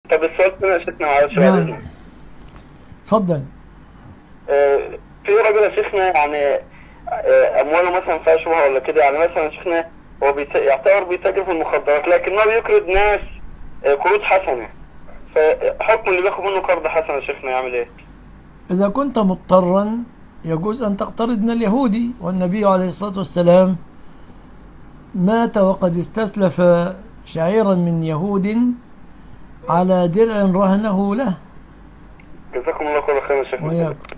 طب السؤال الثاني يا شيخنا معلش بعد نعم. إذنك. اتفضل آه، في راجل يا شيخنا يعني آه، امواله مثلا فيها شبهه ولا كده يعني مثلا يا شيخنا هو بيت... يعتبر بيتاجر في المخدرات لكنه بيقرض ناس آه، قروض حسنه فحكم اللي بياخد منه قرض حسن يا شيخنا يعمل ايه؟ إذا كنت مضطرا يجوز أن تقترض من اليهودي والنبي عليه الصلاة والسلام مات وقد استسلف شعيرا من يهود على درع رهنه له جزاكم الله كل خير يا شيخنا وإياكم